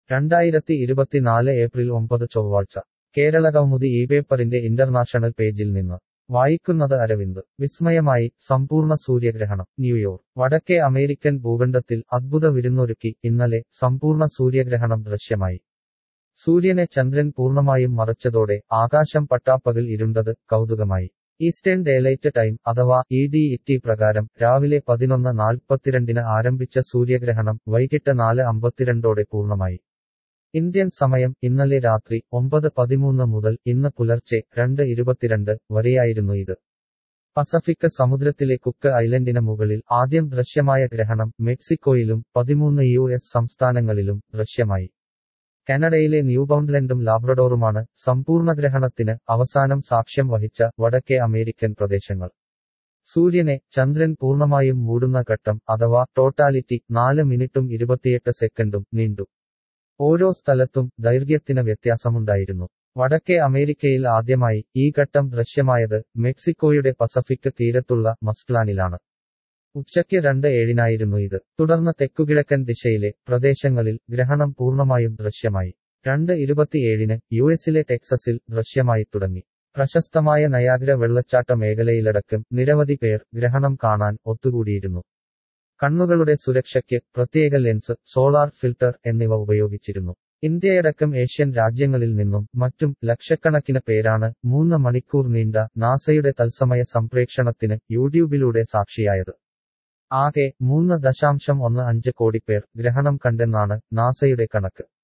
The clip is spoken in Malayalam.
രണ്ടായിരത്തി ഇരുപത്തിനാല് ഏപ്രിൽ ഒമ്പത് ചൊവ്വാഴ്ച കേരള കൗമുദി ഈ പേപ്പറിന്റെ ഇന്റർനാഷണൽ പേജിൽ നിന്ന് വായിക്കുന്നത് അരവിന്ദ് വിസ്മയമായി സമ്പൂർണ്ണ സൂര്യഗ്രഹണം ന്യൂയോർക്ക് വടക്കേ അമേരിക്കൻ ഭൂഖണ്ഡത്തിൽ അദ്ഭുത വിരുന്നൊരുക്കി ഇന്നലെ സമ്പൂർണ്ണ സൂര്യഗ്രഹണം ദൃശ്യമായി സൂര്യനെ ചന്ദ്രൻ പൂർണ്ണമായും മറച്ചതോടെ ആകാശം പട്ടാപ്പകൽ ഇരുണ്ടത് കൗതുകമായി ഈസ്റ്റേൺ ഡേലൈറ്റ് ടൈം അഥവാ ഇ ഡി ഇറ്റി പ്രകാരം രാവിലെ പതിനൊന്ന് നാൽപ്പത്തിരണ്ടിന് ആരംഭിച്ച സൂര്യഗ്രഹണം വൈകിട്ട് നാല് അമ്പത്തിരണ്ടോടെ പൂർണ്ണമായി ഇന്ത്യൻ സമയം ഇന്നലെ രാത്രി ഒമ്പത് പതിമൂന്ന് മുതൽ ഇന്ന് പുലർച്ചെ രണ്ട് ഇരുപത്തിരണ്ട് വരെയായിരുന്നു ഇത് പസഫിക് സമുദ്രത്തിലെ കുക്ക് ഐലൻഡിന് മുകളിൽ ആദ്യം ദൃശ്യമായ ഗ്രഹണം മെക്സിക്കോയിലും പതിമൂന്ന് യു എസ് സംസ്ഥാനങ്ങളിലും ദൃശ്യമായി കാനഡയിലെ ന്യൂബൗണ്ട്ലൻഡും ലാബ്രഡോറുമാണ് സമ്പൂർണ്ണ ഗ്രഹണത്തിന് അവസാനം സാക്ഷ്യം വഹിച്ച വടക്കേ അമേരിക്കൻ പ്രദേശങ്ങൾ സൂര്യനെ ചന്ദ്രൻ പൂർണ്ണമായും മൂടുന്ന ഘട്ടം അഥവാ ടോട്ടാലിറ്റി നാല് മിനിറ്റും ഇരുപത്തിയെട്ട് സെക്കൻഡും നീണ്ടു ഓരോ സ്ഥലത്തും ദൈർഘ്യത്തിന് വ്യത്യാസമുണ്ടായിരുന്നു വടക്കേ അമേരിക്കയിൽ ആദ്യമായി ഈ ഘട്ടം ദൃശ്യമായത് മെക്സിക്കോയുടെ പസഫിക് തീരത്തുള്ള മസ്ക്ലാനിലാണ് ഉച്ചയ്ക്ക് രണ്ട് ഏഴിനായിരുന്നു ഇത് തുടർന്ന് തെക്കുകിഴക്കൻ ദിശയിലെ പ്രദേശങ്ങളിൽ ഗ്രഹണം പൂർണ്ണമായും ദൃശ്യമായി രണ്ട് ഇരുപത്തിയേഴിന് യു എസിലെ ടെക്സസിൽ ദൃശ്യമായി തുടങ്ങി പ്രശസ്തമായ നയാഗ്ര വെള്ളച്ചാട്ട മേഖലയിലടക്കം നിരവധി പേർ ഗ്രഹണം കാണാൻ ഒത്തുകൂടിയിരുന്നു കണ്ണുകളുടെ സുരക്ഷയ്ക്ക് പ്രത്യേക ലെൻസ് സോളാർ ഫിൽട്ടർ എന്നിവ ഉപയോഗിച്ചിരുന്നു ഇന്ത്യയടക്കം ഏഷ്യൻ രാജ്യങ്ങളിൽ നിന്നും മറ്റും ലക്ഷക്കണക്കിന് പേരാണ് മൂന്ന് മണിക്കൂർ നീണ്ട നാസയുടെ തത്സമയ സംപ്രേക്ഷണത്തിന് യൂട്യൂബിലൂടെ സാക്ഷിയായത് ആകെ മൂന്ന് ദശാംശം ഒന്ന് അഞ്ച് കോടി പേർ ഗ്രഹണം കണ്ടെന്നാണ് നാസയുടെ കണക്ക്